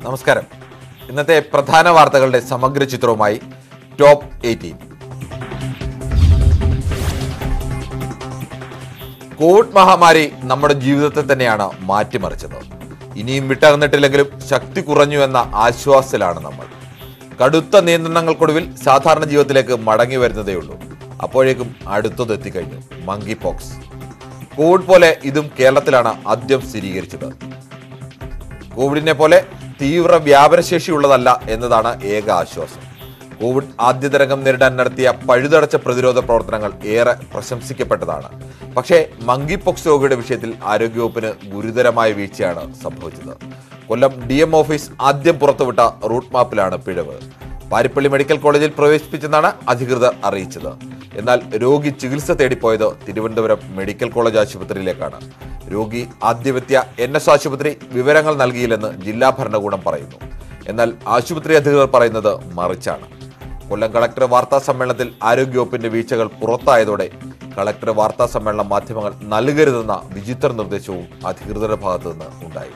നമസ്കാരം ഇന്നത്തെ പ്രധാന വാർത്തകളുടെ സമഗ്ര ചിത്രവുമായി ടോപ്പ് എയ്റ്റീൻ കോവിഡ് മഹാമാരി നമ്മുടെ ജീവിതത്തെ തന്നെയാണ് മാറ്റിമറിച്ചത് ഇനിയും വിട്ടകന്നിട്ടില്ലെങ്കിലും ശക്തി കുറഞ്ഞു എന്ന ആശ്വാസത്തിലാണ് നമ്മൾ കടുത്ത നിയന്ത്രണങ്ങൾക്കൊടുവിൽ സാധാരണ ജീവിതത്തിലേക്ക് മടങ്ങി വരുന്നതേയുള്ളൂ അപ്പോഴേക്കും അടുത്തത് എത്തിക്കഴിഞ്ഞു മങ്കി പോക്സ് കോവിഡ് പോലെ ഇതും കേരളത്തിലാണ് ആദ്യം സ്ഥിരീകരിച്ചത് കോവിഡിനെ പോലെ തീവ്ര വ്യാപനശേഷിയുള്ളതല്ല എന്നതാണ് ഏക ആശ്വാസം കോവിഡ് ആദ്യ തരംഗം നേരിടാൻ നടത്തിയ പഴുതടച്ച പ്രതിരോധ പ്രവർത്തനങ്ങൾ ഏറെ പ്രശംസിക്കപ്പെട്ടതാണ് പക്ഷേ മങ്കി പോക്സ് രോഗിയുടെ വിഷയത്തിൽ ആരോഗ്യവകുപ്പിന് ഗുരുതരമായ വീഴ്ചയാണ് സംഭവിച്ചത് കൊല്ലം ഡി എം ഓഫീസ് ആദ്യം പുറത്തുവിട്ട റൂട്ട് മാപ്പിലാണ് പിഴവ് പാരിപ്പള്ളി മെഡിക്കൽ കോളേജിൽ പ്രവേശിപ്പിച്ചെന്നാണ് അധികൃതർ അറിയിച്ചത് എന്നാൽ രോഗി ചികിത്സ തേടിപ്പോയത് തിരുവനന്തപുരം മെഡിക്കൽ കോളേജ് ആശുപത്രിയിലേക്കാണ് രോഗി ആദ്യമെത്തിയ എൻ എസ് ആശുപത്രി വിവരങ്ങൾ നൽകിയില്ലെന്ന് ജില്ലാ ഭരണകൂടം പറയുന്നു എന്നാൽ ആശുപത്രി അധികൃതർ പറയുന്നത് മറിച്ചാണ് കൊല്ലം കളക്ടർ വാർത്താ സമ്മേളനത്തിൽ ആരോഗ്യവകുപ്പിന്റെ വീഴ്ചകൾ പുറത്തായതോടെ കളക്ടർ വാർത്താ സമ്മേളനം മാധ്യമങ്ങൾ നൽകരുതെന്ന വിചിത്ര നിർദ്ദേശവും അധികൃതരുടെ ഭാഗത്തു നിന്ന് ഉണ്ടായി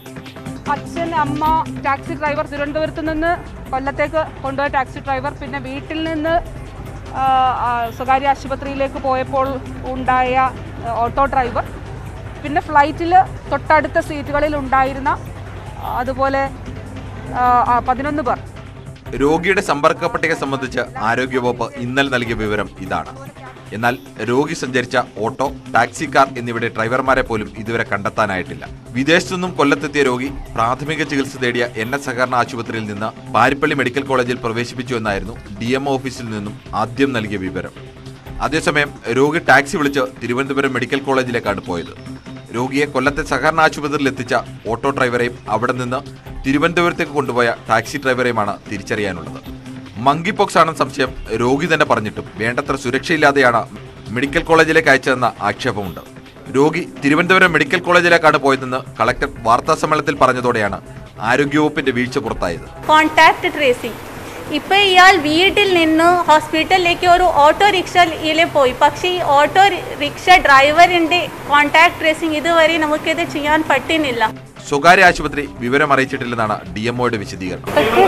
അച്ഛൻ അമ്മ ടാക്സി ഡ്രൈവർ തിരുവനന്തപുരത്ത് നിന്ന് കൊല്ലത്തേക്ക് കൊണ്ടുപോയ ടാക്സി ഡ്രൈവർ പിന്നെ വീട്ടിൽ നിന്ന് ആ, ആ, സ്വകാര്യ ആശുപത്രിയിലേക്ക് പോയപ്പോൾ ഉണ്ടായ ആ, ഓട്ടോ ഡ്രൈവർ പിന്നെ ഫ്ലൈറ്റിൽ തൊട്ടടുത്ത സീറ്റുകളിൽ ഉണ്ടായിരുന്ന ആ, അതുപോലെ ആ, ആ, പതിനൊന്ന് പേർ രോഗിയുടെ സമ്പർക്ക പട്ടിക സംബന്ധിച്ച് ആരോഗ്യവകുപ്പ് ഇന്നലെ നൽകിയ വിവരം ഇതാണ് എന്നാൽ രോഗി സഞ്ചരിച്ച ഓട്ടോ ടാക്സി കാർ എന്നിവയുടെ ഡ്രൈവർമാരെ പോലും ഇതുവരെ കണ്ടെത്താനായിട്ടില്ല വിദേശത്തു നിന്നും കൊല്ലത്തെത്തിയ രോഗി പ്രാഥമിക ചികിത്സ തേടിയ എൻ എസ് സഹകരണ ആശുപത്രിയിൽ നിന്ന് പാരിപ്പള്ളി മെഡിക്കൽ കോളേജിൽ പ്രവേശിപ്പിച്ചു എന്നായിരുന്നു ഡി എം ഓഫീസിൽ നിന്നും ആദ്യം നൽകിയ വിവരം അതേസമയം രോഗി ടാക്സി വിളിച്ച് തിരുവനന്തപുരം മെഡിക്കൽ കോളേജിലേക്കാണ് പോയത് രോഗിയെ കൊല്ലത്തെ സഹകരണ ആശുപത്രിയിൽ എത്തിച്ച ഓട്ടോ ഡ്രൈവറെയും അവിടെ നിന്ന് തിരുവനന്തപുരത്തേക്ക് കൊണ്ടുപോയ ടാക്സി ഡ്രൈവറെയുമാണ് തിരിച്ചറിയാനുള്ളത് മങ്കി പോക്സ് ആണെന്ന് സംശയം രോഗി തന്നെ പറഞ്ഞിട്ടും വേണ്ടത്ര സുരക്ഷയില്ലാതെയാണ് മെഡിക്കൽ കോളേജിലേക്ക് അയച്ചതെന്ന ആക്ഷേപമുണ്ട് രോഗി തിരുവനന്തപുരം മെഡിക്കൽ കോളേജിലേക്കാണ് പോയതെന്ന് കളക്ടർ വാർത്താ സമ്മേളനത്തിൽ പറഞ്ഞതോടെയാണ് ആരോഗ്യവകുപ്പിന്റെ വീഴ്ച പുറത്തായത് കോൺടാക്ട് ട്രേസിംഗ് ഇപ്പൊ ഇയാൾ വീട്ടിൽ നിന്ന് ഹോസ്പിറ്റലിലേക്ക് ഒരു ഓട്ടോ റിക്ഷയിൽ പോയി പക്ഷേ ഈ ഓട്ടോ റിക്ഷ ഡ്രൈവറിന്റെ കോൺടാക്ട് ട്രേസിംഗ് ഇതുവരെ നമുക്കിത് ചെയ്യാൻ പറ്റുന്നില്ല സ്വകാര്യ ആശുപത്രി വിവരം അറിയിച്ചിട്ടില്ലെന്നാണ് ഡി എംഒയുടെ വിശദീകരണം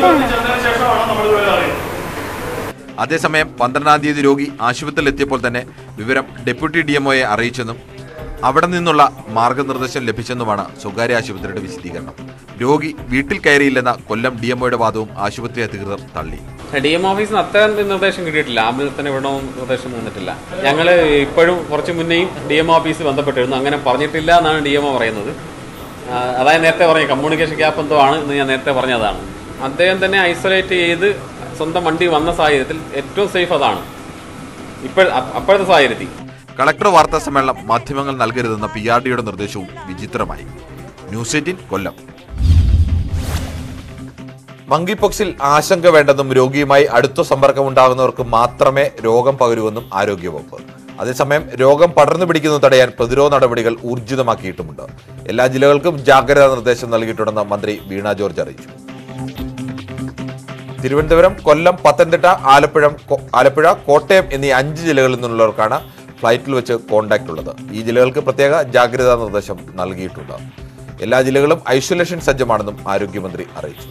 അതേസമയം പന്ത്രണ്ടാം തീയതി രോഗി ആശുപത്രിയിൽ എത്തിയപ്പോൾ തന്നെ വിവരം ഡെപ്യൂട്ടി ഡി എംഒയെ അറിയിച്ചെന്നും അവിടെ നിന്നുള്ള മാർഗനിർദ്ദേശം ലഭിച്ചെന്നുമാണ് സ്വകാര്യ ആശുപത്രിയുടെ വിശദീകരണം രോഗി വീട്ടിൽ കയറിയില്ലെന്ന കൊല്ലം ഡി എംഒയുടെ വാദവും ആശുപത്രി അധികൃതർ തള്ളി ഡി എം ഓഫീസിൽ നിന്ന് അത്തരം നിർദ്ദേശം കിട്ടിയിട്ടില്ല ആംബുലൻസിന് വിടണമെന്ന് നിർദ്ദേശം വന്നിട്ടില്ല ഞങ്ങൾ ഇപ്പോഴും കുറച്ച് മുന്നേയും ഡി എം ഓഫീസിൽ ബന്ധപ്പെട്ടിരുന്നു അങ്ങനെ പറഞ്ഞിട്ടില്ല എന്നാണ് ഡി എം ഒ പറയുന്നത് ആ, അതായത് നേരത്തെ പറഞ്ഞ കമ്മ്യൂണിക്കേഷൻ ഗ്യാപ്പ് എന്തോ ആണ് എന്ന് ഞാൻ നേരത്തെ പറഞ്ഞതാണ് അദ്ദേഹം തന്നെ ഐസൊലേറ്റ് ചെയ്ത് സ്വന്തം വണ്ടി വന്ന സാഹചര്യത്തിൽ ഏറ്റവും സേഫ് അതാണ് ഇപ്പോൾ അപ്പോഴത്തെ സാഹചര്യത്തിൽ കളക്ടർ വാർത്താ സമ്മേളനം മാധ്യമങ്ങൾ നൽകരുതെന്ന പി ആർ ഡിയുടെ നിർദ്ദേശവും വിചിത്രമായി ന്യൂസ് എയ്റ്റീൻ കൊല്ലം മങ്കിപോക്സിൽ ആശങ്ക വേണ്ടെന്നും രോഗിയുമായി അടുത്ത സമ്പർക്കമുണ്ടാകുന്നവർക്ക് മാത്രമേ രോഗം പകരുവെന്നും ആരോഗ്യവകുപ്പ് അതേസമയം രോഗം പടർന്നു പിടിക്കുന്നത് തടയാൻ പ്രതിരോധ നടപടികൾ ഊർജിതമാക്കിയിട്ടുമുണ്ട് എല്ലാ ജില്ലകൾക്കും ജാഗ്രതാ നിർദ്ദേശം നൽകിയിട്ടുണ്ടെന്ന് മന്ത്രി വീണ ജോർജ് അറിയിച്ചു തിരുവനന്തപുരം കൊല്ലം പത്തനംതിട്ട ആലപ്പുഴ കൊ- ആലപ്പുഴ കോട്ടയം എന്നീ അഞ്ച് ജില്ലകളിൽ നിന്നുള്ളവർക്കാണ് ഫ്ലൈറ്റിൽ വെച്ച് കോണ്ടാക്ട് ഉള്ളത് ഈ ജില്ലകൾക്ക് പ്രത്യേക ജാഗ്രതാ നിർദ്ദേശം നൽകിയിട്ടുണ്ട് എല്ലാ ജില്ലകളും ഐസൊലേഷൻ സജ്ജമാണെന്നും ആരോഗ്യമന്ത്രി അറിയിച്ചു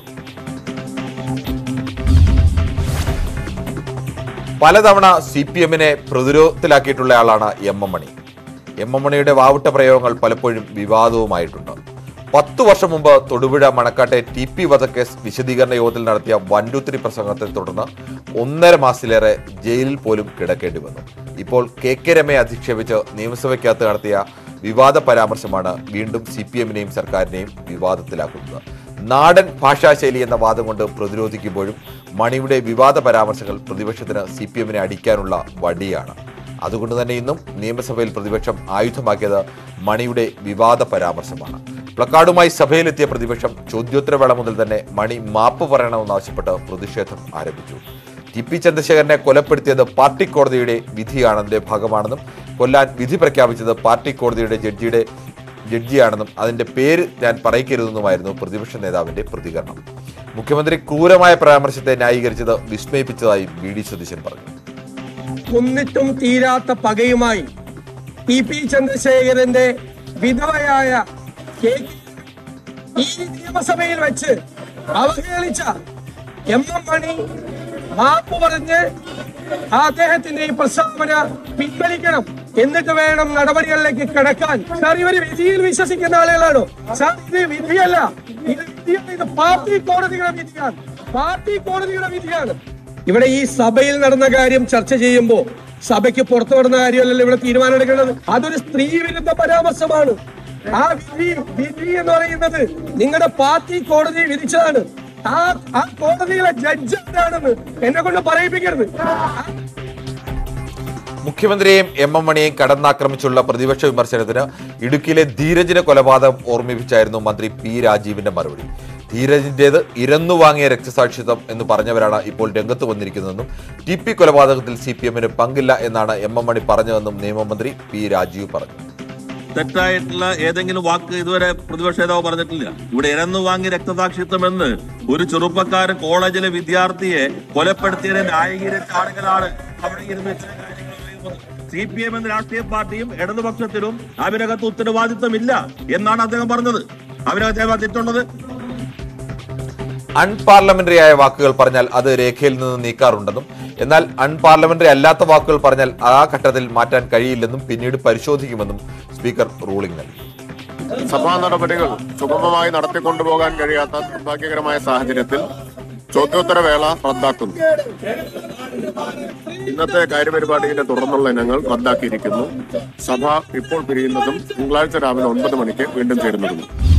പലതവണ സി പി എമ്മിനെ പ്രതിരോധത്തിലാക്കിയിട്ടുള്ള ആളാണ് M M Mani M M മണിയുടെ വാവുട്ട പ്രയോഗങ്ങൾ പലപ്പോഴും വിവാദവുമായിട്ടുണ്ട് പത്തു വർഷം മുമ്പ് തൊടുപുഴ മണക്കാട്ടെ ടി പി വധക്കേസ് വിശദീകരണ യോഗത്തിൽ നടത്തിയ വൻഡുത്തിരി പ്രസംഗത്തെ തുടർന്ന് ഒന്നര മാസത്തിലേറെ ജയിലിൽ പോലും കിടക്കേണ്ടി വന്നു ഇപ്പോൾ കെ കെ രമയെ അധിക്ഷേപിച്ച് നിയമസഭയ്ക്കകത്ത് നടത്തിയ വിവാദ പരാമർശമാണ് വീണ്ടും സി പി എമ്മിനെയും സർക്കാരിനെയും വിവാദത്തിലാക്കുന്നത് നാടൻ ഭാഷാശൈലി എന്ന വാദം കൊണ്ട് പ്രതിരോധിക്കുമ്പോഴും മണിയുടെ വിവാദ പരാമർശങ്ങൾ പ്രതിപക്ഷത്തിന് സി പി എമ്മിനെ അടിക്കാനുള്ള വടിയാണ് അതുകൊണ്ട് തന്നെ ഇന്നും നിയമസഭയിൽ പ്രതിപക്ഷം ആയുധമാക്കിയത് മണിയുടെ വിവാദ പരാമർശമാണ് പ്ലക്കാർഡുമായി സഭയിലെത്തിയ പ്രതിപക്ഷം ചോദ്യോത്തരവേള മുതൽ തന്നെ മണി മാപ്പ് പറയണമെന്നാവശ്യപ്പെട്ട് പ്രതിഷേധം ആരംഭിച്ചു ടി പി ചന്ദ്രശേഖരനെ കൊലപ്പെടുത്തിയത് പാർട്ടി കോടതിയുടെ വിധിയാണെന്നതിന്റെ ഭാഗമാണെന്നും കൊല്ലാൻ വിധി പ്രഖ്യാപിച്ചത് പാർട്ടി കോടതിയുടെ ജഡ്ജിയുടെ ജഡ്ജിയാണെന്നും അതിന്റെ പേര് ഞാൻ പറയിക്കരുതെന്നുമായിരുന്നു പ്രതിപക്ഷ നേതാവിന്റെ പ്രതികരണം മുഖ്യമന്ത്രി ക്രൂരമായ പരാമർശത്തെ ന്യായീകരിച്ചത് വിസ്മയിപ്പിച്ചതായി വി ഡി സതീശൻ പറഞ്ഞു കൊന്നിട്ടും തീരാത്ത പകയുമായി ടി പി ചന്ദ്രശേഖരന്റെ വിധവയായ കെ ഈ നിയമസഭയിൽ വെച്ച് അവഹേളിച്ച എം എം മണി മാപ്പ് പറഞ്ഞ് ആ അദ്ദേഹത്തിന്റെ ഈ പ്രസ്താവന പിൻവലിക്കണം എന്നിട്ട് വേണം നടപടികളിലേക്ക് കിടക്കാൻ സാർ ഇവര് വിധിയിൽ വിശ്വസിക്കുന്ന ആളുകളാണോ സാർ ഇത് വിധിയല്ല ഇത് വിധിയല്ല ഇത് പാർട്ടി കോടതിയുടെ വിധിയാണ് പാർട്ടി കോടതിയുടെ വിധിയാണ് ഇവിടെ ഈ സഭയിൽ നടന്ന കാര്യം ചർച്ച ചെയ്യുമ്പോ സഭയ്ക്ക് പുറത്തു നടന്ന കാര്യമല്ലല്ലോ ഇവിടെ തീരുമാനം എടുക്കേണ്ടത് അതൊരു സ്ത്രീ വിരുദ്ധ പരാമർശമാണ് ആ വിധി വിധി എന്ന് പറയുന്നത് നിങ്ങളുടെ പാർട്ടി കോടതി വിധിച്ചതാണ് ആ ആ കോടതിയിലെ ജഡ്ജ് എന്താണെന്ന് എന്നെ കൊണ്ട് പറയിപ്പിക്കരുത് മുഖ്യമന്ത്രിയെയും എം എം മണിയെയും കടന്നാക്രമിച്ചുള്ള പ്രതിപക്ഷ വിമർശനത്തിന് ഇടുക്കിയിലെ ധീരജിന്റെ കൊലപാതകം ഓർമ്മിപ്പിച്ചായിരുന്നു മന്ത്രി പി രാജീവിന്റെ മറുപടി ധീരജിന്റേത് ഇരന്നു വാങ്ങിയ രക്തസാക്ഷിത്വം എന്ന് പറഞ്ഞവരാണ് ഇപ്പോൾ രംഗത്ത് വന്നിരിക്കുന്നതെന്നും ടി പി കൊലപാതകത്തിൽ സി പി എമ്മിന് പങ്കില്ല എന്നാണ് എം എം മണി പറഞ്ഞതെന്നും നിയമമന്ത്രി പി രാജീവ് പറഞ്ഞു തെറ്റായിട്ടുള്ള ഏതെങ്കിലും വാക്ക് ഇതുവരെ പ്രതിപക്ഷ നേതാവ് പറഞ്ഞിട്ടില്ല ഇവിടെ ഇരന്നു വാങ്ങി രക്തസാക്ഷിത്വം എന്ന് ഒരു ചെറുപ്പക്കാരൻ കോളേജിലെ വിദ്യാർത്ഥിയെ കൊലപ്പെടുത്തിയതിനെ ന്യായീകരിച്ച ആളുകളാണ് അവിടെ ഇരുന്ന് ഇത്തരം കാര്യങ്ങൾ പറയുന്നത് സി പി എം എന്ന രാഷ്ട്രീയ പാർട്ടിയും ഇടതുപക്ഷത്തിലും അവരകത്ത് ഉത്തരവാദിത്വമില്ല എന്നാണ് അദ്ദേഹം പറഞ്ഞത് അവരകത്ത് തെറ്റുള്ളത് അൺപാർലമെന്ററി ആയ വാക്കുകൾ പറഞ്ഞാൽ അത് രേഖയിൽ നിന്ന് നീക്കാറുണ്ടെന്നും എന്നാൽ അൺപാർലമെന്ററി അല്ലാത്ത വാക്കുകൾ പറഞ്ഞാൽ ആ ഘട്ടത്തിൽ മാറ്റാൻ കഴിയില്ലെന്നും പിന്നീട് പരിശോധിക്കുമെന്നും സ്പീക്കർ റൂളിംഗ് നൽകി സഭാ നടപടികൾ സുഗമമായി നടത്തിക്കൊണ്ടുപോകാൻ കഴിയാത്ത നിർഭാഗ്യകരമായ സാഹചര്യത്തിൽ ചോദ്യോത്തരവേള റദ്ദാക്കുന്നു ഇന്നത്തെ കാര്യപരിപാടിയുടെ തുടർന്നുള്ള ഇനങ്ങൾ റദ്ദാക്കിയിരിക്കുന്നു സഭ ഇപ്പോൾ പിരിയുന്നതും തിങ്കളാഴ്ച രാവിലെ ഒൻപത് മണിക്ക് വീണ്ടും ചേരുന്നതും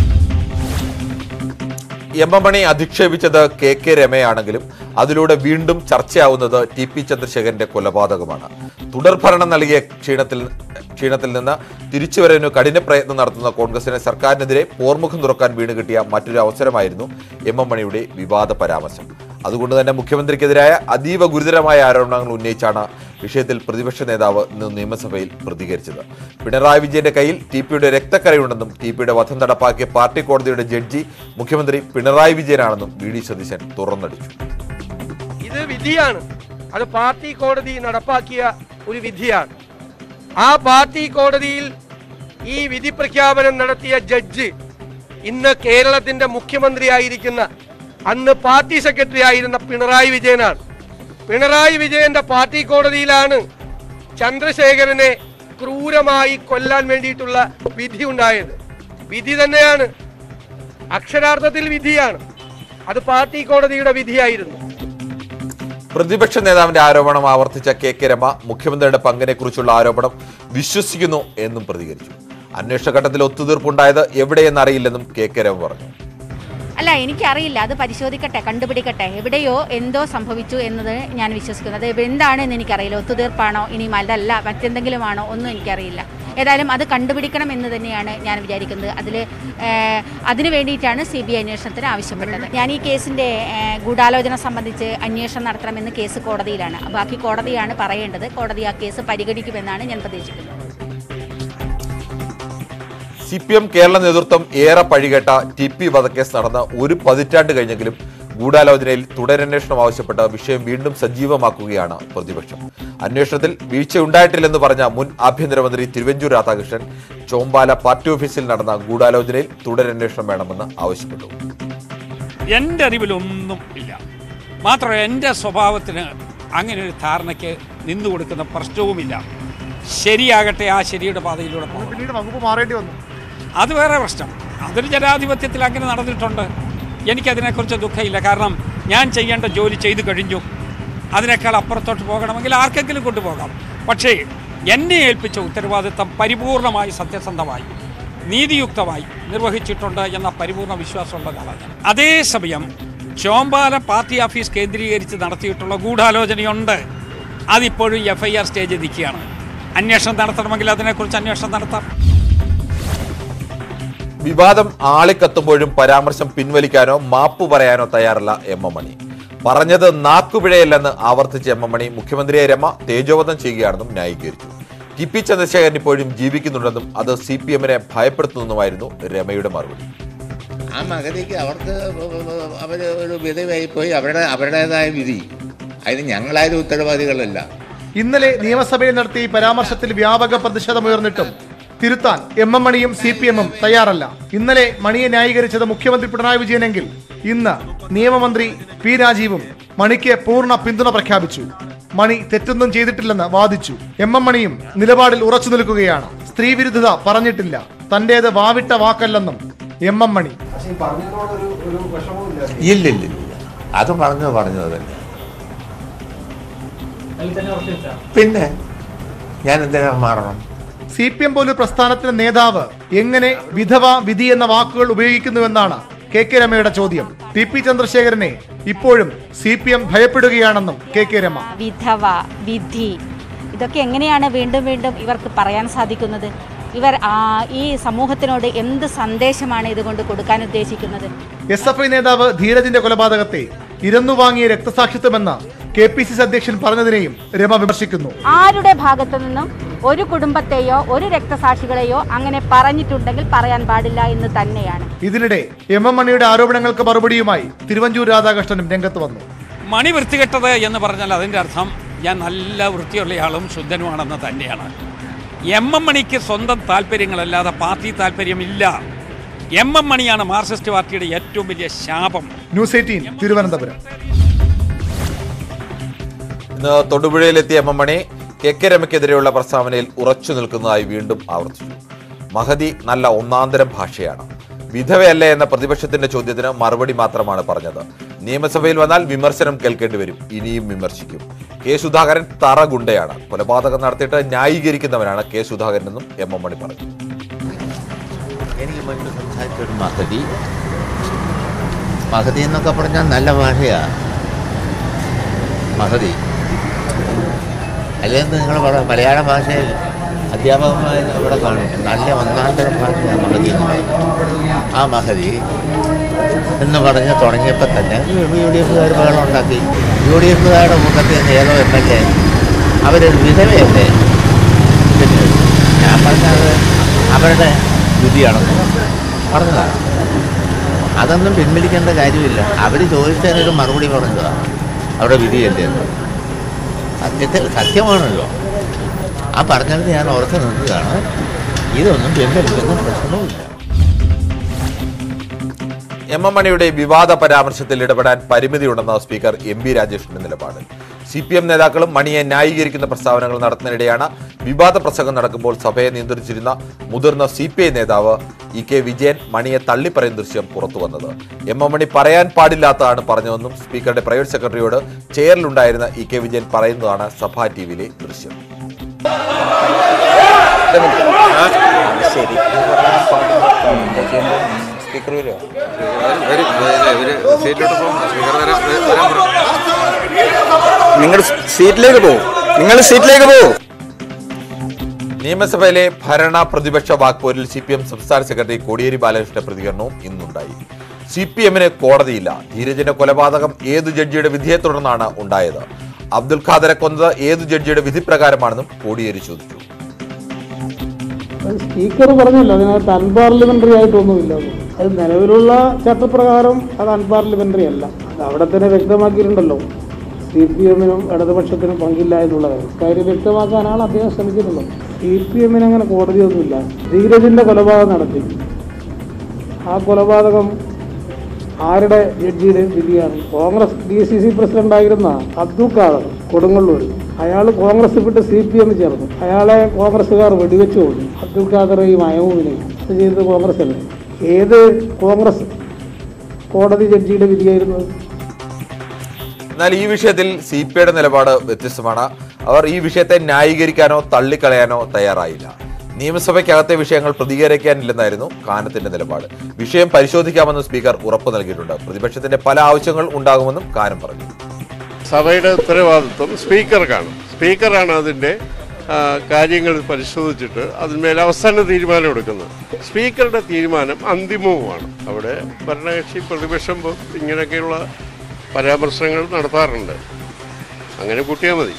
എം എം മണി അധിക്ഷേപിച്ചത് കെ കെ രമയാണെങ്കിലും അതിലൂടെ വീണ്ടും ചർച്ചയാവുന്നത് ടി പി ചന്ദ്രശേഖരന്റെ കൊലപാതകമാണ് തുടർഭരണം നൽകിയ ക്ഷീണത്തിൽ ക്ഷീണത്തിൽ നിന്ന് തിരിച്ചുവരവിന് കഠിന പ്രയത്നം നടത്തുന്ന കോൺഗ്രസിനെ സർക്കാരിനെതിരെ പോർമുഖം തുറക്കാൻ വീണ് കിട്ടിയ മറ്റൊരു അവസരമായിരുന്നു എം എം മണിയുടെ വിവാദ പരാമർശം അതുകൊണ്ട് തന്നെ മുഖ്യമന്ത്രിക്കെതിരായ അതീവ ഗുരുതരമായ ആരോപണങ്ങൾ ഉന്നയിച്ചാണ് വിഷയത്തിൽ പ്രതിപക്ഷ നേതാവ് ഇന്ന് നിയമസഭയിൽ പ്രതികരിച്ചത് പിണറായി വിജയന്റെ കയ്യിൽ ടി പിയുടെ രക്തക്കരയുണ്ടെന്നും ടി പിയുടെ വധം നടപ്പാക്കിയ പാർട്ടി കോടതിയുടെ ജഡ്ജി മുഖ്യമന്ത്രി പിണറായി വിജയനാണെന്നും വി ഡി സതീശൻ തുറന്നടിച്ചു ഇത് വിധിയാണ് അത് പാർട്ടി കോടതി നടപ്പാക്കിയ ഒരു വിധിയാണ് ആ പാർട്ടി കോടതിയിൽ ഈ വിധി പ്രഖ്യാപനം നടത്തിയ ജഡ്ജ് ഇന്ന് കേരളത്തിന്റെ മുഖ്യമന്ത്രിയായിരിക്കുന്ന അന്ന് പാർട്ടി സെക്രട്ടറി ആയിരുന്ന പിണറായി വിജയനാണ് പിണറായി വിജയന്റെ പാർട്ടി കോടതിയിലാണ് ചന്ദ്രശേഖരനെ ക്രൂരമായി കൊല്ലാൻ വേണ്ടിയിട്ടുള്ള വിധി ഉണ്ടായത് വിധി തന്നെയാണ് അക്ഷരാർത്ഥത്തിൽ വിധിയാണ് അത് പാർട്ടി കോടതിയുടെ വിധിയായിരുന്നു പ്രതിപക്ഷ നേതാവിന്റെ ആരോപണം ആവർത്തിച്ച കെ കെ രമ മുഖ്യമന്ത്രിയുടെ പങ്കിനെക്കുറിച്ചുള്ള ആരോപണം വിശ്വസിക്കുന്നു എന്നും പ്രതികരിച്ചു അന്വേഷണ ഘട്ടത്തിൽ ഒത്തുതീർപ്പുണ്ടായത് എവിടെയെന്നറിയില്ലെന്നും കെ കെ രമ പറഞ്ഞു അല്ല എനിക്കറിയില്ല അത് പരിശോധിക്കട്ടെ കണ്ടുപിടിക്കട്ടെ എവിടെയോ എന്തോ സംഭവിച്ചു എന്നത് ഞാൻ വിശ്വസിക്കുന്നു അത് എന്താണെന്ന് എനിക്കറിയില്ല ഒത്തുതീർപ്പാണോ ഇനി അതല്ല മറ്റെന്തെങ്കിലും ആണോ ഒന്നും എനിക്കറിയില്ല ഏതായാലും അത് കണ്ടുപിടിക്കണം എന്ന് തന്നെയാണ് ഞാൻ വിചാരിക്കുന്നത് അതിൽ അതിനു വേണ്ടിയിട്ടാണ് സി ബി ഐ അന്വേഷണത്തിന് ആവശ്യപ്പെട്ടത് ഞാൻ ഈ കേസിൻ്റെ ഗൂഢാലോചന സംബന്ധിച്ച് അന്വേഷണം നടത്തണമെന്ന് കേസ് കോടതിയിലാണ് ബാക്കി കോടതിയാണ് പറയേണ്ടത് കോടതി ആ കേസ് പരിഗണിക്കുമെന്നാണ് ഞാൻ പ്രതീക്ഷിക്കുന്നത് സി പി എം കേരള നേതൃത്വം ഏറെ പഴികേട്ട ടി പി വധക്കേസ് നടന്ന ഒരു പതിറ്റാണ്ട് കഴിഞ്ഞെങ്കിലും ഗൂഢാലോചനയിൽ തുടരന്വേഷണം ആവശ്യപ്പെട്ട് വിഷയം വീണ്ടും സജീവമാക്കുകയാണ് പ്രതിപക്ഷം അന്വേഷണത്തിൽ വീഴ്ചയുണ്ടായിട്ടില്ലെന്ന് പറഞ്ഞ മുൻ ആഭ്യന്തരമന്ത്രി തിരുവഞ്ചൂർ രാധാകൃഷ്ണൻ ചോമ്പാല പാർട്ടി ഓഫീസിൽ നടന്ന ഗൂഢാലോചനയിൽ തുടരന്വേഷണം വേണമെന്ന് ആവശ്യപ്പെട്ടു എൻ്റെ അറിവിലൊന്നും ഇല്ല മാത്രമല്ല എൻ്റെ സ്വഭാവത്തിന് അങ്ങനെ ഒരു ധാരണയ്ക്ക് നിന്നു കൊടുക്കുന്ന പ്രശ്നവുമില്ല ശരിയാകട്ടെ ആ ശരിയുടെ പാതയിലൂടെ പോകണം പിന്നീട് വകുപ്പ് മാറേണ്ടി വന്നു അത് വേറെ പ്രശ്നം അതൊരു ജനാധിപത്യത്തിൽ അങ്ങനെ നടന്നിട്ടുണ്ട് എനിക്കതിനെക്കുറിച്ച് ദുഃഖമില്ല കാരണം ഞാൻ ചെയ്യേണ്ട ജോലി ചെയ്തു കഴിഞ്ഞു അതിനേക്കാൾ അപ്പുറത്തോട്ട് പോകണമെങ്കിൽ ആർക്കെങ്കിലും കൊണ്ടുപോകാം പക്ഷേ എന്നെ ഏൽപ്പിച്ച ഉത്തരവാദിത്തം പരിപൂർണമായി സത്യസന്ധമായി നീതിയുക്തമായി നിർവഹിച്ചിട്ടുണ്ട് എന്ന പരിപൂർണ വിശ്വാസമുള്ള ഒരാളാണ് ഞാൻ. അതേസമയം ചോമ്പാല പാർട്ടി ഓഫീസ് കേന്ദ്രീകരിച്ച് നടത്തിയിട്ടുള്ള ഗൂഢാലോചനയുണ്ട് അതിപ്പോഴും എഫ് ഐ ആർ സ്റ്റേജിൽ നിൽക്കുകയാണ് അന്വേഷണം നടത്തണമെങ്കിൽ അതിനെക്കുറിച്ച് അന്വേഷണം നടത്താം വിവാദം ആളിക്കത്തുമ്പോഴും പരാമർശം പിൻവലിക്കാനോ മാപ്പ് പറയാനോ തയ്യാറല്ല എം എം മണി പറഞ്ഞത് നാക്കുപിഴയല്ലെന്ന് ആവർത്തിച്ച എം എം മണി മുഖ്യമന്ത്രിയെ രമ തേജോവധം ചെയ്യുകയാണെന്നും ന്യായീകരിച്ചു ടി പി ചന്ദ്രശേഖരൻ ഇപ്പോഴും ജീവിക്കുന്നുണ്ടെന്നും അത് സി പി എമ്മിനെ ഭയപ്പെടുത്തുന്നതുമായിരുന്നു രമയുടെ മറുപടി ആ മകതിക്ക് അവർക്ക് അവർ ഒരു വിധവായി പോയി അവരുടെ അവരുടേതായ വിധി അതിന് ഞങ്ങളാരും ഉത്തരവാദികളല്ല ഇന്നലെ നിയമസഭയിൽ നടത്തിയ ഈ പരാമർശത്തിൽ വ്യാപക പ്രതിഷേധമുയർന്നിട്ടും തിരുത്താൻ എം എം മണിയും സി പി എമ്മും തയ്യാറല്ല ഇന്നലെ മണിയെ ന്യായീകരിച്ചത് മുഖ്യമന്ത്രി പിണറായി വിജയനെങ്കിൽ ഇന്ന് നിയമമന്ത്രി പി രാജീവും മണിക്ക് പൂർണ്ണ പിന്തുണ പ്രഖ്യാപിച്ചു മണി തെറ്റൊന്നും ചെയ്തിട്ടില്ലെന്ന് വാദിച്ചു എം എം മണിയും നിലപാടിൽ ഉറച്ചു നിൽക്കുകയാണ് സ്ത്രീവിരുദ്ധത പറഞ്ഞിട്ടില്ല തന്റേത് വാവിട്ട വാക്കല്ലെന്നും എം എം മണി ഇല്ലില്ല അത് പറഞ്ഞു പറഞ്ഞത് തന്നെ പിന്നെ ഞാൻ എന്തിനാ മാറണം സി പി എം പോലൊരു പ്രസ്ഥാനത്തിന്റെ നേതാവ് എങ്ങനെ വിധവ വിധി എന്ന വാക്കുകൾ ഉപയോഗിക്കുന്നുവെന്നാണ് കെ കെ രമയുടെ ചോദ്യം ടി പി ചന്ദ്രശേഖരനെ ഇപ്പോഴും സി പി എം ഭയപ്പെടുകയാണെന്നും കെ കെ രമ വിധവ വിധി ഇതൊക്കെ എങ്ങനെയാണ് വീണ്ടും വീണ്ടും ഇവർക്ക് പറയാൻ സാധിക്കുന്നത് ഇവർ ആ, ഈ സമൂഹത്തിനോട് എന്ത് സന്ദേശമാണ് ഇതുകൊണ്ട് കൊടുക്കാൻ ഉദ്ദേശിക്കുന്നത് എസ് എഫ് ഐ നേതാവ് ധീരജിന്റെ കൊലപാതകത്തെ ഇരന്നു വാങ്ങിയ രക്തസാക്ഷിത്വമെന്ന് കെ പി സി സി അധ്യക്ഷൻ പറഞ്ഞതിനെയും രമ വിമർശിക്കുന്നു ആരുടെ ഭാഗത്തു നിന്നും ഒരു കുടുംബത്തെയോ ഒരു രക്തസാക്ഷികളെയോ അങ്ങനെ പറഞ്ഞിട്ടുണ്ടെങ്കിൽ പറയാൻ പാടില്ല എന്ന് തന്നെയാണ് ഇതിനിടെ എം എം മണിയുടെ ആരോപണങ്ങൾക്ക് മറുപടിയുമായി തിരുവഞ്ചൂർ രാധാകൃഷ്ണനും രംഗത്ത് വന്നു മണി വൃത്തികെട്ടത് എന്ന് പറഞ്ഞാൽ അതിൻ്റെ അർത്ഥം ഞാൻ നല്ല വൃത്തിയുള്ളയാളും ശുദ്ധനുമാണെന്ന് തന്നെയാണ് എം എം മണിക്ക് സ്വന്തം താല്പര്യങ്ങളല്ലാതെ പാർട്ടി താല്പര്യമില്ല എം എം മണിയാണ് മാർക്സിസ്റ്റ് പാർട്ടിയുടെ ഏറ്റവും വലിയ ശാപം ന്യൂസ് എയ്റ്റീൻ തിരുവനന്തപുരം ഇന്ന് തൊടുപുഴയിലെത്തിയ M M Mani K K രമയ്ക്കെതിരെയുള്ള പ്രസ്താവനയിൽ ഉറച്ചു നിൽക്കുന്നതായി വീണ്ടും ആവർത്തിച്ചു മഹതി നല്ല ഒന്നാന്തരം ഭാഷയാണ് വിധവയല്ലേ എന്ന പ്രതിപക്ഷത്തിന്റെ ചോദ്യത്തിന് മറുപടി മാത്രമാണ് പറഞ്ഞത് നിയമസഭയിൽ വന്നാൽ വിമർശനം കേൾക്കേണ്ടി വരും ഇനിയും വിമർശിക്കും കെ സുധാകരൻ തറ ഗുണ്ടയാണ് കൊലപാതകം നടത്തിയിട്ട് ന്യായീകരിക്കുന്നവനാണ് കെ സുധാകരൻ എന്നും എം എം മണി പറഞ്ഞു എനിക്ക് മുൻപ് സംസാരിച്ചൊരു മഹതി മഹതി എന്നൊക്കെ പറഞ്ഞാൽ നല്ല ഭാഷയാ മഹതി അല്ലെങ്കിൽ നിങ്ങൾ പറ മലയാള ഭാഷയിൽ അധ്യാപകന്മാർ ഇവിടെ കാണും നല്ല ഒന്നാന്തരം ഭാഷയാണ് മഹതി എന്ന് പറയുന്നത്. ആ മഹതി എന്ന് പറഞ്ഞ് തുടങ്ങിയപ്പോൾ തന്നെ യു ഡി എഫുകാർ ബഹളം ഉണ്ടാക്കി യു ഡി എഫുകാരുടെ കൂട്ടത്തിൽ നിന്ന് ഏതോ എം എൽ എ അവരൊരു വിധവയല്ലേ പിന്നെ ഞാൻ പറഞ്ഞത് അവരുടെ വിധിയാണെന്ന് പറഞ്ഞതാണ് അതൊന്നും പിൻവലിക്കേണ്ട കാര്യമില്ല അവർ ചോദിച്ചതിനൊരു മറുപടി പറഞ്ഞതാണ് അവരുടെ വിധിയല്ലേ എന്ന് സത്യത്തിൽ സത്യമാണല്ലോ ആ പറഞ്ഞത് ഞാൻ ഉറച്ചു നിന്നതാണ് ഇതൊന്നും പിൻവലിക്കുന്ന പ്രശ്നവുമില്ല എം എം മണിയുടെ വിവാദ പരാമർശത്തിൽ ഇടപെടാൻ പരിമിതിയുണ്ടെന്ന സ്പീക്കർ എം ബി രാജേഷിന്റെ നിലപാട് സി പി എം നേതാക്കളും മണിയെ ന്യായീകരിക്കുന്ന പ്രസ്താവനകൾ നടത്തുന്നതിനിടെയാണ് വിവാദ പ്രസംഗം നടക്കുമ്പോൾ സഭയെ നിയന്ത്രിച്ചിരുന്ന മുതിർന്ന സി പി ഐ നേതാവ് ഇ കെ വിജയൻ മണിയെ തള്ളിപ്പറയുന്ന ദൃശ്യം പുറത്തു വന്നത് എം എം മണി പറയാൻ പാടില്ലാത്തതാണ് പറഞ്ഞതെന്നും സ്പീക്കറുടെ പ്രൈവറ്റ് സെക്രട്ടറിയോട് ചെയറിലുണ്ടായിരുന്ന ഇ കെ വിജയൻ പറയുന്നതാണ് സഭാ ടി വിയിലെ ദൃശ്യം സ്പീക്കർ വരുമോ നിങ്ങൾ സീറ്റിലേക്ക് പോകും നിങ്ങൾ സീറ്റിലേക്ക് പോകും നിയമസഭയിലെ ഭരണ പ്രതിപക്ഷ വാക്പോരിൽ സി പി എം സംസ്ഥാന സെക്രട്ടറി കോടിയേരി ബാലകൃഷ്ണന്റെ പ്രതികരണവും ഇന്നുണ്ടായി സി പി എമ്മിന് കോടതിയില്ല ധീരജിന്റെ കൊലപാതകം ഏതു ജഡ്ജിയുടെ വിധിയെ തുടർന്നാണ് ഉണ്ടായത് അബ്ദുൽ ഖാദറെ കൊന്നത് ഏതു ജഡ്ജിയുടെ വിധി പ്രകാരമാണെന്നും കോടിയേരി ചോദിച്ചു സ്പീക്കർ പറഞ്ഞല്ലോ അതിനകത്ത് അൺപാർലമെന്ററി ആയിട്ടൊന്നുമില്ല എന്ന്. അത് നിലവിലുള്ള ചട്ടപ്രകാരം അത് അൺപാർലമെന്ററി അല്ല അത് അവിടെ തന്നെ വ്യക്തമാക്കിയിട്ടുണ്ടല്ലോ സി പി എമ്മിനും ഇടതുപക്ഷത്തിനും പങ്കില്ല എന്നുള്ള കാര്യം കാര്യം വ്യക്തമാക്കാനാണ് അദ്ദേഹം ശ്രമിച്ചിട്ടുള്ളത് സി പി എമ്മിന് അങ്ങനെ കോടതിയൊന്നുമില്ല ധീരജിന്റെ കൊലപാതകം നടത്തി ആ കൊലപാതകം ആരുടെ ജഡ്ജിയുടെ വിധിയാണ് Congress D C C president ആയിരുന്ന അബ്ദുൽ ഖാദർ കൊടുങ്ങല്ലൂർ അയാൾ കോൺഗ്രസ് വിട്ട് സി പി എം ചേർന്നു അയാളെ കോൺഗ്രസ്സുകാർ വെടിവെച്ചു കൊണ്ടു അബ്ദുൽ ഖാദറേയും അയവുവിനെയും ഇത് ചെയ്തത് കോൺഗ്രസ് അല്ലേ ഏത് കോൺഗ്രസ് കോടതി ജഡ്ജിയുടെ വിധിയായിരുന്നത് എന്നാൽ ഈ വിഷയത്തിൽ സി പി ഐയുടെ നിലപാട് വ്യത്യസ്തമാണ് അവർ ഈ വിഷയത്തെ ന്യായീകരിക്കാനോ തള്ളിക്കളയാനോ തയ്യാറായില്ല നിയമസഭയ്ക്കകത്തെ വിഷയങ്ങൾ പ്രതികരിക്കാനില്ലെന്നായിരുന്നു കാനത്തിന്റെ നിലപാട് വിഷയം പരിശോധിക്കാമെന്ന് സ്പീക്കർ ഉറപ്പു നൽകിയിട്ടുണ്ട് പ്രതിപക്ഷത്തിന്റെ പല ആവശ്യങ്ങൾ ഉണ്ടാകുമെന്നും കാനം പറഞ്ഞു സഭയുടെ ഉത്തരവാദിത്വം സ്പീക്കർക്കാണ് സ്പീക്കറാണ് അതിൻ്റെ ആ, കാര്യങ്ങൾ പരിശോധിച്ചിട്ട് അതിന്മേൽ അവസാന തീരുമാനം എടുക്കുന്നത് സ്പീക്കറുടെ തീരുമാനം അന്തിമവുമാണ് അവിടെ ഭരണകക്ഷി പ്രതിപക്ഷം പോ- ഇങ്ങനെയൊക്കെയുള്ള പരാമർശങ്ങൾ നടത്താറുണ്ട് അങ്ങനെ കൂട്ടിയാൽ മതി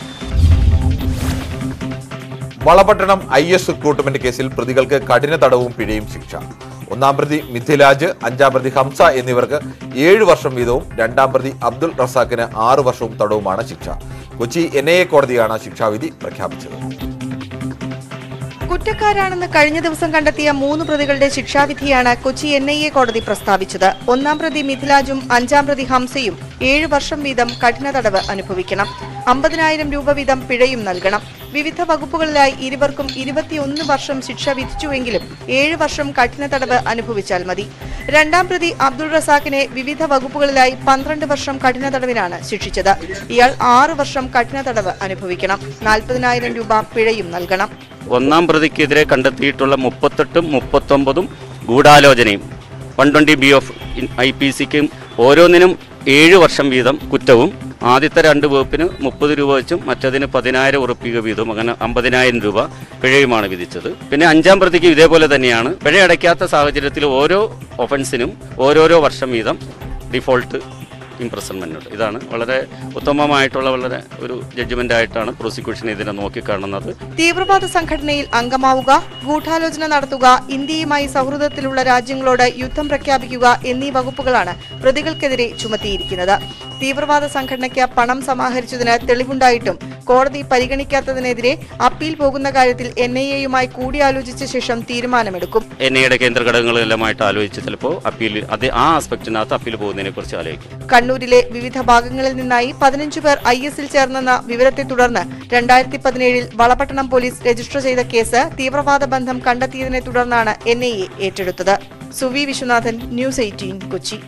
വളപട്ടണം ഐ എസ് റിക്രൂട്ട്മെന്റ് കേസിൽ പ്രതികൾക്ക് കഠിന തടവും പിഴയും ശിക്ഷ ഒന്നാം പ്രതി മിഥിലാജ് അഞ്ചാം പ്രതി ഹംസ എന്നിവർക്ക് ഏഴ് വർഷം വീതവും രണ്ടാം പ്രതി അബ്ദുൾ റസാഖിന് ആറ് വർഷവും തടവുമാണ് ശിക്ഷ കൊച്ചി എൻ ഐ എ കോടതിയാണ് ശിക്ഷാവിധി പ്രഖ്യാപിച്ചത് കുറ്റക്കാരാണെന്ന് കഴിഞ്ഞ ദിവസം കണ്ടെത്തിയ മൂന്ന് പ്രതികളുടെ ശിക്ഷാവിധിയാണ് കൊച്ചി എൻ ഐ എ കോടതി പ്രസ്താവിച്ചത് ഒന്നാം പ്രതി മിഥിലാജും അഞ്ചാം പ്രതി ഹംസയും ഏഴ് വർഷം വീതം കഠിന തടവ് അനുഭവിക്കണം അമ്പതിനായിരം രൂപ വീതം പിഴയും നൽകണം വിവിധ വകുപ്പുകളിലായി ഇരുവർക്കും ഇരുപത്തിയൊന്ന് വർഷം ശിക്ഷ വിധിച്ചുവെങ്കിലും ഏഴ് വർഷം കഠിന തടവ് അനുഭവിച്ചാൽ മതി രണ്ടാം പ്രതി അബ്ദുൾ റസാഖിനെ വിവിധ വകുപ്പുകളിലായി പന്ത്രണ്ട് വർഷം കഠിന തടവിനാണ് ശിക്ഷിച്ചത് ഇയാൾ ആറ് വർഷം കഠിന തടവ് അനുഭവിക്കണം നാൽപ്പതിനായിരം രൂപ പിഴയും നൽകണം ഒന്നാം പ്രതിക്കെതിരെ കണ്ടെത്തിയിട്ടുള്ള മുപ്പത്തെട്ടും മുപ്പത്തൊമ്പതും ഗൂഢാലോചനയും one twenty B of I P സിക്കും ഓരോന്നിനും ഏഴ് വർഷം വീതം കുറ്റവും ആദ്യത്തെ രണ്ട് വകുപ്പിന് മുപ്പത് രൂപ വെച്ചും മറ്റതിന് പതിനായിരം ഉറപ്പിക വീതവും അങ്ങനെ അമ്പതിനായിരം രൂപ പിഴയുമാണ് വിധിച്ചത് പിന്നെ അഞ്ചാം പ്രതിക്ക് ഇതേപോലെ തന്നെയാണ് പിഴ അടയ്ക്കാത്ത സാഹചര്യത്തിൽ ഓരോ ഒഫൻസിനും ഓരോരോ വർഷം വീതം ഡിഫോൾട്ട് ഇംപ്രസൺമെൻറ്റ് ഇതാണ് വളരെ ഉത്തമമായിട്ടുള്ള വളരെ ഒരു ജഡ്ജ്മെൻ്റ് ആയിട്ടാണ് പ്രോസിക്യൂഷൻ ഇതിനെ നോക്കിക്കാണുന്നത് തീവ്രവാദ സംഘടനയിൽ അംഗമാവുക ഗൂഢാലോചന നടത്തുക ഇന്ത്യയുമായി സൗഹൃദത്തിലുള്ള രാജ്യങ്ങളോട് യുദ്ധം പ്രഖ്യാപിക്കുക എന്നീ വകുപ്പുകളാണ് പ്രതികൾക്കെതിരെ ചുമത്തിയിരിക്കുന്നത് തീവ്രവാദ സംഘടനയ്ക്ക് പണം സമാഹരിച്ചതിന് തെളിവുണ്ടായിട്ടും കോടതി പരിഗണിക്കാത്തതിനെതിരെ അപ്പീൽ പോകുന്ന കാര്യത്തിൽ എൻ ഐ എയുമായി കൂടിയാലോചിച്ച ശേഷം തീരുമാനമെടുക്കും എൻ ഐയുടെ കേന്ദ്ര ഘടകങ്ങളെല്ലാമായിട്ട് ആലോചിച്ച് ചിലപ്പോൾ അപ്പീൽ അത് ആ ആസ്പെക്റ്റിനകത്ത് അപ്പീൽ പോകുന്നതിനെ കുറിച്ച് ആലോചിക്കും കണ്ണൂരിലെ വിവിധ ഭാഗങ്ങളിൽ നിന്നായി പതിനഞ്ചു പേർ ഐ എസിൽ ചേർന്നെന്ന വിവരത്തെ തുടർന്ന് രണ്ടായിരത്തി പതിനേഴിൽ വളപട്ടണം പോലീസ് രജിസ്റ്റർ ചെയ്ത കേസ് തീവ്രവാദ ബന്ധം കണ്ടെത്തിയതിനെ തുടർന്നാണ് എൻ ഐ എ ഏറ്റെടുത്തത് സുവി വിശ്വനാഥൻ ന്യൂസ് എയ്റ്റീൻ കൊച്ചി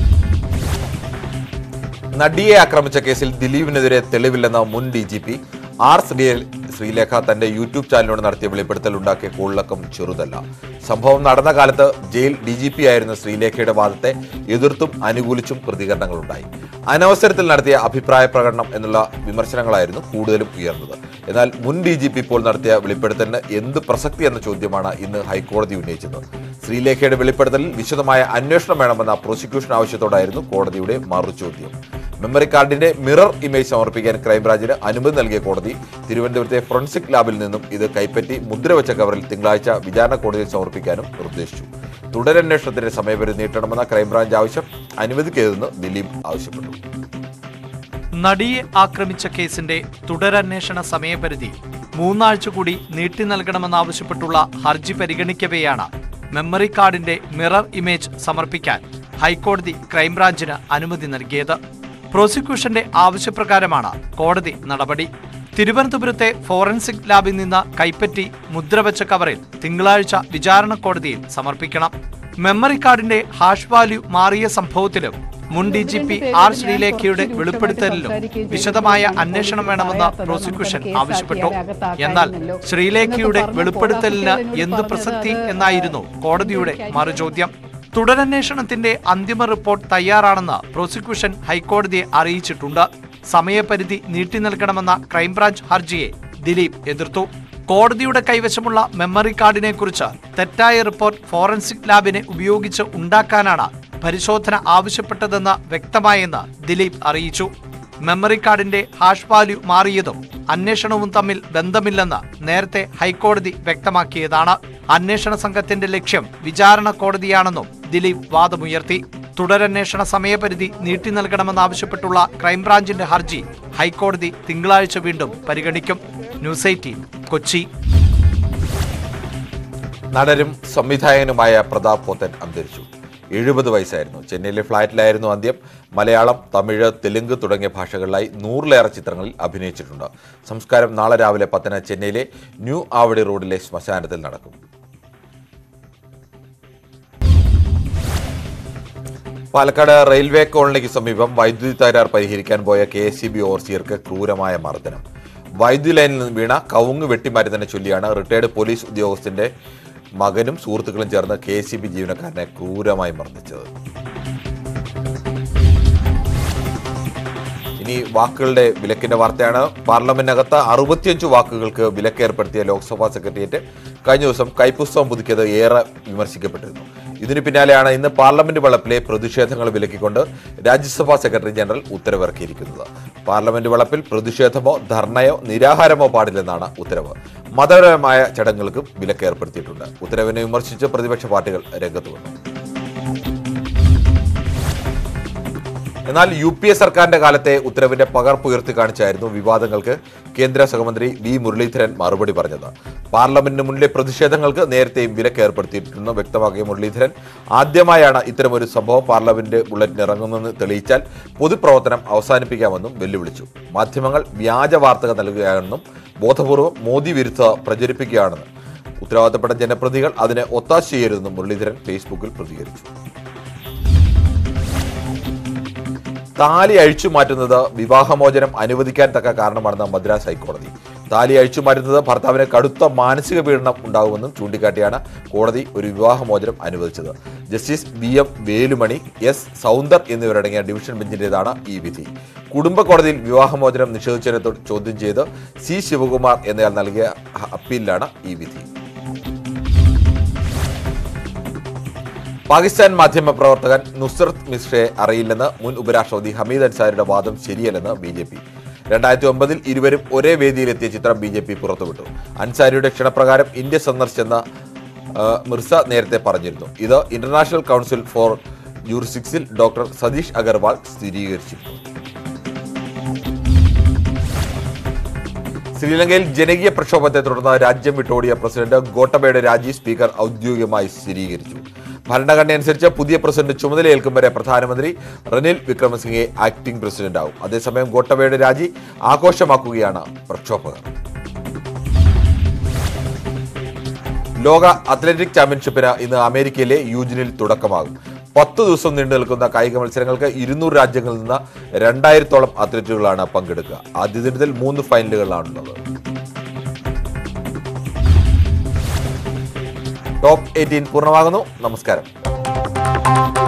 നടിയെ ആക്രമിച്ച കേസിൽ ദിലീപിനെതിരെ തെളിവില്ലെന്ന മുൻ D G P R Shri Sreelekha തന്റെ യൂട്യൂബ് ചാനലിനോട് നടത്തിയ വെളിപ്പെടുത്തൽ ഉണ്ടാക്കിയ കോളിളക്കം ചെറുതല്ല സംഭവം നടന്ന കാലത്ത് ജയിൽ ഡി ജി പി ആയിരുന്ന ശ്രീലേഖയുടെ വാദത്തെ എതിർത്തും അനുകൂലിച്ചും പ്രതികരണങ്ങളുണ്ടായി അനവസരത്തിൽ നടത്തിയ അഭിപ്രായ പ്രകടനം എന്നുള്ള വിമർശനങ്ങളായിരുന്നു കൂടുതലും ഉയർന്നത് എന്നാൽ മുൻ ഡി ജി പി ഇപ്പോൾ നടത്തിയ വെളിപ്പെടുത്തലിന് എന്ത് പ്രസക്തി എന്ന ചോദ്യമാണ് ഇന്ന് ഹൈക്കോടതി ഉന്നയിച്ചത് ശ്രീലേഖയുടെ വെളിപ്പെടുത്തലിൽ വിശദമായ അന്വേഷണം വേണമെന്ന പ്രോസിക്യൂഷൻ ആവശ്യത്തോടായിരുന്നു കോടതിയുടെ മറുചോദ്യം മെമ്മറി കാർഡിന്റെ മിറർ ഇമേജ് സമർപ്പിക്കാൻ ക്രൈംബ്രാഞ്ചിന് അനുമതി നൽകിയ കോടതി തിരുവനന്തപുരത്തെ ഫോറൻസിക് ലാബിൽ നിന്നും ഇത് കൈപ്പറ്റി മുദ്രവെച്ച കവറിൽ തിങ്കളാഴ്ച വിചാരണ കോടതിയിൽ സമർപ്പിക്കാനും നിർദ്ദേശിച്ചു തുടരന്വേഷണത്തിന്റെ സമയപരിധി നീട്ടണമെന്ന ക്രൈംബ്രാഞ്ച് ആവശ്യം അനുവദിക്കരുതെന്ന് ദിലീപ് ആവശ്യപ്പെട്ടു നടിയെ ആക്രമിച്ച കേസിന്റെ തുടരന്വേഷണ സമയപരിധി മൂന്നാഴ്ച കൂടി നീട്ടി നൽകണമെന്നാവശ്യപ്പെട്ടുള്ള ഹർജി പരിഗണിക്കവെയാണ് മെമ്മറി കാർഡിന്റെ മിറർ ഇമേജ് സമർപ്പിക്കാൻ ഹൈക്കോടതി ക്രൈംബ്രാഞ്ചിന് അനുമതി നൽകിയത് പ്രോസിക്യൂഷന്റെ ആവശ്യപ്രകാരമാണ് കോടതി നടപടി തിരുവനന്തപുരത്തെ ഫോറൻസിക് ലാബിൽ നിന്ന് കൈപ്പറ്റി മുദ്രവെച്ച കവറിൽ തിങ്കളാഴ്ച വിചാരണ കോടതിയിൽ സമർപ്പിക്കണം മെമ്മറി കാർഡിന്റെ ഹാഷ് വാല്യൂ മാറിയ സംഭവത്തിലും മുൻ ഡി ജി പി ആർ ശ്രീലേഖയുടെ വെളിപ്പെടുത്തലിലും വിശദമായ അന്വേഷണം വേണമെന്ന് പ്രോസിക്യൂഷൻ ആവശ്യപ്പെട്ടു എന്നാൽ ശ്രീലേഖയുടെ വെളിപ്പെടുത്തലിന് എന്ത് പ്രസക്തി എന്നായിരുന്നു കോടതിയുടെ മറുചോദ്യം തുടരന്വേഷണത്തിന്റെ അന്തിമ റിപ്പോർട്ട് തയ്യാറാണെന്ന് പ്രോസിക്യൂഷൻ ഹൈക്കോടതിയെ അറിയിച്ചിട്ടുണ്ട് സമയപരിധി നീട്ടി നൽകണമെന്ന ക്രൈംബ്രാഞ്ച് ഹർജിയെ ദിലീപ് എതിർത്തു കോടതിയുടെ കൈവശമുള്ള മെമ്മറി കാർഡിനെ കുറിച്ച് തെറ്റായ റിപ്പോർട്ട് ഫോറൻസിക് ലാബിനെ ഉപയോഗിച്ച് ഉണ്ടാക്കാനാണ് പരിശോധന ആവശ്യപ്പെട്ടതെന്ന് വ്യക്തമായെന്ന് ദിലീപ് അറിയിച്ചു മെമ്മറി കാർഡിന്റെ ഹാഷ് വാല്യൂ മാറിയതും അന്വേഷണവും തമ്മിൽ ബന്ധമില്ലെന്ന് നേരത്തെ ഹൈക്കോടതി വ്യക്തമാക്കിയതാണ് അന്വേഷണ സംഘത്തിന്റെ ലക്ഷ്യം വിചാരണ കോടതിയാണെന്നും ദിലീപ് വാദമുയർത്തി തുടരന്വേഷണ സമയപരിധി നീട്ടി നൽകണമെന്നാവശ്യപ്പെട്ടുള്ള ക്രൈംബ്രാഞ്ചിന്റെ ഹർജി ഹൈക്കോടതി തിങ്കളാഴ്ച വീണ്ടും പരിഗണിക്കും ന്യൂസ് എയ്റ്റീൻ കൊച്ചി നടനും സംവിധായകനുമായ പ്രതാപ് പോത്തൻ അന്തരിച്ചു എഴുപത് വയസ്സായിരുന്നു ചെന്നൈയിലെ ഫ്ളാറ്റിലായിരുന്നു അന്ത്യം മലയാളം തമിഴ് തെലുങ്ക് തുടങ്ങിയ ഭാഷകളിലായി നൂറിലേറെ ചിത്രങ്ങളിൽ അഭിനയിച്ചിട്ടുണ്ട് സംസ്കാരം നാളെ രാവിലെ പത്തിന് ചെന്നൈയിലെ ന്യൂ ആവടി റോഡിലെ ശ്മശാനത്തിൽ നടക്കും പാലക്കാട് റെയിൽവേ കോളനിക്ക് സമീപം വൈദ്യുതി തകരാർ പരിഹരിക്കാൻ പോയ കെ എസ് സി ബി ഓവർസിയർക്ക് ക്രൂരമായ മർദ്ദനം വൈദ്യുതി ലൈനിൽ നിന്ന് വീണ കവുങ്ങ് വെട്ടിമാറ്റുന്നതിനെ ചൊല്ലിയാണ് റിട്ടയർഡ് പോലീസ് ഉദ്യോഗസ്ഥന്റെ മകനും സുഹൃത്തുക്കളും ചേർന്ന് കെ എസ് സി ബി ജീവനക്കാരനെ ക്രൂരമായി മർദ്ദിച്ചത് ഇനി വാക്കുകളുടെ വിലക്കിന്റെ വാർത്തയാണ് പാർലമെന്റിനകത്ത് അറുപത്തിയഞ്ച് വാക്കുകൾക്ക് വിലക്ക് ഏർപ്പെടുത്തിയ ലോക്സഭാ സെക്രട്ടേറിയറ്റ് കഴിഞ്ഞ ദിവസം കൈപ്പുസ്തകം പുതുക്കിയത് ഏറെ വിമർശിക്കപ്പെട്ടിരുന്നു ഇതിനു പിന്നാലെയാണ് ഇന്ന് പാർലമെന്റ് വളപ്പിലെ പ്രതിഷേധങ്ങൾ വിലക്കിക്കൊണ്ട് രാജ്യസഭാ സെക്രട്ടറി ജനറൽ ഉത്തരവിറക്കിയിരിക്കുന്നത് പാർലമെന്റ് വളപ്പിൽ പ്രതിഷേധമോ ധർണയോ നിരാഹാരമോ പാടില്ലെന്നാണ് ഉത്തരവ് മതപരമായ ചടങ്ങുകൾക്കും വിലക്ക് ഏർപ്പെടുത്തിയിട്ടുണ്ട് ഉത്തരവിനെ വിമർശിച്ച് പ്രതിപക്ഷ പാർട്ടികൾ രംഗത്ത് വന്നു എന്നാൽ യു പി എ സർക്കാരിന്റെ കാലത്തെ ഉത്തരവിന്റെ പകർപ്പ് ഉയർത്തി കാണിച്ചായിരുന്നു വിവാദങ്ങൾക്ക് കേന്ദ്ര സഹമന്ത്രി വി മുരളീധരൻ മറുപടി പറഞ്ഞത് പാർലമെന്റിന് മുന്നിലെ പ്രതിഷേധങ്ങൾക്ക് നേരത്തെയും വിലക്ക് ഏർപ്പെടുത്തിയിട്ടുണ്ടെന്ന് വ്യക്തമാക്കിയ മുരളീധരൻ ആദ്യമായാണ് ഇത്തരമൊരു സംഭവം പാർലമെന്റ് ബുള്ളറ്റിന് ഇറങ്ങുന്നതെന്ന് തെളിയിച്ചാൽ പൊതുപ്രവർത്തനം അവസാനിപ്പിക്കാമെന്നും വെല്ലുവിളിച്ചു മാധ്യമങ്ങൾ വ്യാജ വാർത്തകൾ നൽകുകയാണെന്നും ബോധപൂർവം മോദി വിരുദ്ധ പ്രചരിപ്പിക്കുകയാണെന്ന് ഉത്തരവാദിത്തപ്പെട്ട ജനപ്രതികൾ അതിനെ ഒത്താശ ചെയ്യരുതെന്നും മുരളീധരൻ ഫേസ്ബുക്കിൽ പ്രതികരിച്ചു താലി അഴിച്ചു മാറ്റുന്നത് വിവാഹമോചനം അനുവദിക്കാൻ തക്ക കാരണമാണെന്ന് മദ്രാസ് ഹൈക്കോടതി താലി അഴിച്ചു മാറ്റുന്നത് ഭർത്താവിന് കടുത്ത മാനസിക പീഡനം ഉണ്ടാകുമെന്നും ചൂണ്ടിക്കാട്ടിയാണ് കോടതി ഒരു വിവാഹമോചനം അനുവദിച്ചത് justice B M Velumani S Soundar എന്നിവരടങ്ങിയ ഡിവിഷൻ ബെഞ്ചിന്റേതാണ് ഈ വിധി കുടുംബ കോടതിയിൽ വിവാഹമോചനം നിഷേധിച്ചതിനെ തൊ- ചോദ്യം ചെയ്ത് സി ശിവകുമാർ എന്നയാൾ നൽകിയ അപ്പീലിലാണ് ഈ വിധി പാകിസ്ഥാൻ മാധ്യമ പ്രവർത്തകൻ നുസ്രത്ത് മിശ്രയെ അറിയില്ലെന്ന് മുൻ ഉപരാഷ്ട്രപതി ഹമീദ് അൻസാരിയുടെ വാദം ശരിയല്ലെന്ന് ബി ജെ പി രണ്ടായിരത്തി ഒമ്പതിൽ ഇരുവരും ഒരേ വേദിയിലെത്തിയ ചിത്രം ബി ജെ പി പുറത്തുവിട്ടു അൻസാരിയുടെ ക്ഷണപ്രകാരം ഇന്ത്യ സന്ദർശിച്ചെന്ന ആ, മിർസ നേരത്തെ പറഞ്ഞിരുന്നു ഇത് ഇന്റർനാഷണൽ കൗൺസിൽ ഫോർ ജൂറിസിക്സിൽ ഡോക്ടർ സതീഷ് അഗർവാൾ സ്ഥിരീകരിച്ചിരുന്നു ശ്രീലങ്കയിൽ ജനകീയ പ്രക്ഷോഭത്തെ തുടർന്ന് രാജ്യം വിട്ടോടിയ പ്രസിഡന്റ് ഗോട്ടബയുടെ രാജി സ്പീക്കർ ഔദ്യോഗികമായി സ്ഥിരീകരിച്ചു ഭരണഘടന അനുസരിച്ച് പുതിയ പ്രസിഡന്റ് ചുമതലയേൽക്കും വരെ പ്രധാനമന്ത്രി റനിൽ വിക്രമസിംഗെ ആക്ടിംഗ് പ്രസിഡന്റാവും അതേസമയം ഗോട്ടബയുടെ രാജി ആഘോഷമാക്കുകയാണ് പ്രക്ഷോഭകർ ലോക അത്ലറ്റിക് ചാമ്പ്യൻഷിപ്പിന് ഇന്ന് അമേരിക്കയിലെ യൂജിനിൽ തുടക്കമാകും പത്ത് ദിവസം നീണ്ടു നിൽക്കുന്ന കായിക മത്സരങ്ങൾക്ക് ഇരുന്നൂറ് രാജ്യങ്ങളിൽ നിന്ന് രണ്ടായിരത്തോളം അത്ലറ്റുകളാണ് പങ്കെടുക്കുക ആദ്യ ദിനത്തിൽ മൂന്ന് ഫൈനലുകളാണുള്ളത് ടോപ്പ് എയ്റ്റീൻ പൂർണ്ണമാകുന്നു നമസ്കാരം